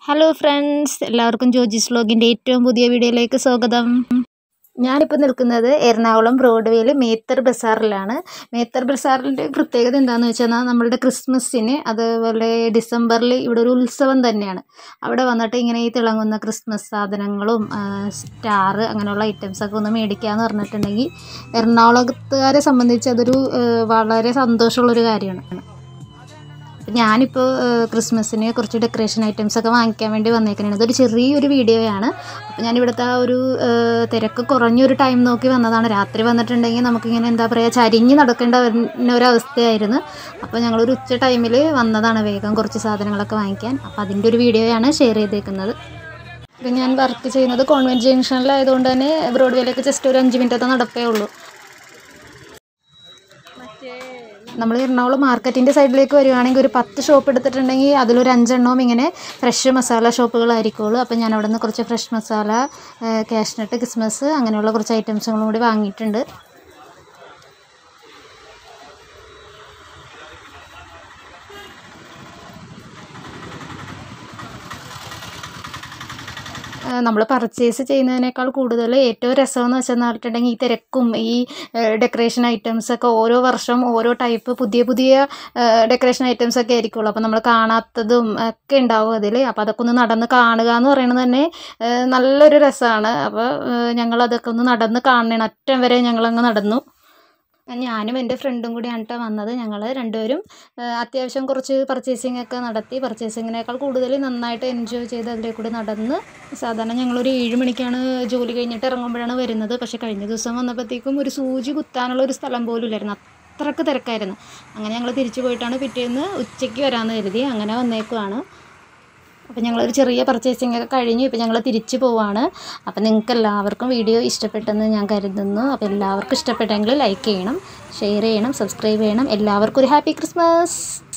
hello friends എല്ലാവർക്കും ജോജിസ് വ്ലോഗിൻ്റെ ഏറ്റവും പുതിയ വീഡിയോയിലേക്ക് സ്വാഗതം ഞാനിപ്പോൾ നിൽക്കുന്നത് എറണാകുളം ബ്രോഡ്വേയിൽ മേത്തർ ബസാറിലാണ് മേത്തർ ബസാറിൻ്റെ പ്രത്യേകത എന്താണെന്ന് വെച്ചാൽ നമ്മളുടെ ക്രിസ്മസിന് അതുപോലെ ഡിസംബറിൽ ഇവിടെ ഒരു ഉത്സവം തന്നെയാണ് അവിടെ വന്നിട്ട് ഇങ്ങനെ ഈ തിളങ്ങുന്ന ക്രിസ്മസ് സാധനങ്ങളും സ്റ്റാർ അങ്ങനെയുള്ള ഐറ്റംസൊക്കെ ഒന്ന് മേടിക്കാമെന്ന് പറഞ്ഞിട്ടുണ്ടെങ്കിൽ എറണാകുളത്തുകാരെ സംബന്ധിച്ച് അതൊരു ആ, വളരെ സന്തോഷമുള്ളൊരു കാര്യമാണ് അപ്പം ഞാനിപ്പോൾ ക്രിസ്മസിന് കുറച്ച് ഡെക്കറേഷൻ ഐറ്റംസ് ഒക്കെ വാങ്ങിക്കാൻ വേണ്ടി വന്നേക്കുന്നതാണ് ഇതൊരു ചെറിയൊരു വീഡിയോയാണ് അപ്പോൾ ഞാൻ ഇവിടുത്തെ ആ ഒരു ആ, തിരക്ക് കുറഞ്ഞൊരു ടൈം നോക്കി വന്നതാണ് രാത്രി വന്നിട്ടുണ്ടെങ്കിൽ നമുക്കിങ്ങനെ എന്താ പറയുക ചരിഞ്ഞ് നടക്കേണ്ട വരുന്ന ഒരു അവസ്ഥയായിരുന്നു അപ്പോൾ ഞങ്ങളൊരു ഉച്ച ടൈമിൽ വന്നതാണ് വേഗം കുറച്ച് സാധനങ്ങളൊക്കെ വാങ്ങിക്കാൻ അപ്പോൾ അതിൻ്റെ ഒരു വീഡിയോയാണ് ഷെയർ ചെയ്തേക്കുന്നത് ഇപ്പം ഞാൻ വർക്ക് ചെയ്യുന്നത് കോൺവെൻറ്റ് ജംഗ്ഷനിലായതുകൊണ്ട് തന്നെ ബ്രോഡ്വേയിലേക്ക് ജസ്റ്റ് ഒരു അഞ്ച് മിനിറ്റത്തെ നടപ്പേ ഉള്ളൂ നമ്മൾ എറണാകുളം മാർക്കറ്റിൻ്റെ സൈഡിലേക്ക് വരുവാണെങ്കിൽ ഒരു പത്ത് ഷോപ്പ് എടുത്തിട്ടുണ്ടെങ്കിൽ അതിലൊരു അഞ്ചെണ്ണവും ഇങ്ങനെ ഫ്രഷ് മസാല ഷോപ്പുകളായിരിക്കുള്ളൂ അപ്പോൾ ഞാൻ അവിടെ നിന്ന് കുറച്ച് ഫ്രഷ് മസാല കാഷ്നട്ട് ക്രിസ്മസ് അങ്ങനെയുള്ള കുറച്ച് ഐറ്റംസുകളും കൂടി വാങ്ങിയിട്ടുണ്ട് നമ്മൾ പർച്ചേസ് ചെയ്യുന്നതിനേക്കാൾ കൂടുതൽ ഏറ്റവും രസമെന്ന് വെച്ചെന്നിട്ടുണ്ടെങ്കിൽ ഈ തിരക്കും ഈ ഡെക്കറേഷൻ ഐറ്റംസ് ഒക്കെ ഓരോ വർഷം ഓരോ ടൈപ്പ് പുതിയ പുതിയ ഡെക്കറേഷൻ ഐറ്റംസ് ഒക്കെ ആയിരിക്കുള്ളൂ അപ്പോൾ നമ്മൾ കാണാത്തതും ഒക്കെ ഉണ്ടാവും അതിൽ അപ്പോൾ അതൊക്കെ ഒന്ന് നടന്ന് കാണുക എന്ന് പറയുന്നത് തന്നെ ഏഹ് നല്ലൊരു രസമാണ് അപ്പോൾ ഞങ്ങൾ അതൊക്കെ ഒന്ന് നടന്ന് കാണണം അറ്റം വരെ ഞങ്ങളങ്ങ് നടന്നു ഞാനും എൻ്റെ ഫ്രണ്ടും കൂടിയാണ് കേട്ടോ വന്നത് ഞങ്ങൾ രണ്ടുപേരും ആ, അത്യാവശ്യം കുറച്ച് പർച്ചേസിംഗ് ഒക്കെ നടത്തി പർച്ചേസിങ്ങിനേക്കാൾ കൂടുതൽ നന്നായിട്ട് എൻജോയ് ചെയ്ത് അതിലെ കൂടി നടന്ന് സാധാരണ ഞങ്ങളൊരു ഏഴ് മണിക്കാണ് ജോലി കഴിഞ്ഞിട്ട് ഇറങ്ങുമ്പോഴാണ് വരുന്നത് പക്ഷേ കഴിഞ്ഞ ദിവസം വന്നപ്പോഴത്തേക്കും ഒരു സൂചി കുത്താനുള്ള ഒരു സ്ഥലം പോലും ഇല്ലായിരുന്നു അത്രക്ക് തിരക്കായിരുന്നു അങ്ങനെ ഞങ്ങൾ തിരിച്ചു പോയിട്ടാണ് പിറ്റേന്ന് ഉച്ചയ്ക്ക് വരാമെന്ന് കരുതി അങ്ങനെ വന്നേക്കുവാണ് അപ്പോൾ ഞങ്ങളൊരു ചെറിയ പർച്ചേസിംഗ് ഒക്കെ കഴിഞ്ഞു ഇപ്പോൾ ഞങ്ങൾ തിരിച്ചു പോവാണ് അപ്പോൾ നിങ്ങൾക്ക് എല്ലാവർക്കും വീഡിയോ ഇഷ്ടപ്പെട്ടെന്ന് ഞാൻ കരുതുന്നു അപ്പോൾ എല്ലാവർക്കും ഇഷ്ടപ്പെട്ടെങ്കിൽ ലൈക്ക് ചെയ്യണം ഷെയർ ചെയ്യണം സബ്സ്ക്രൈബ് ചെയ്യണം എല്ലാവർക്കും ഒരു ഹാപ്പി ക്രിസ്മസ്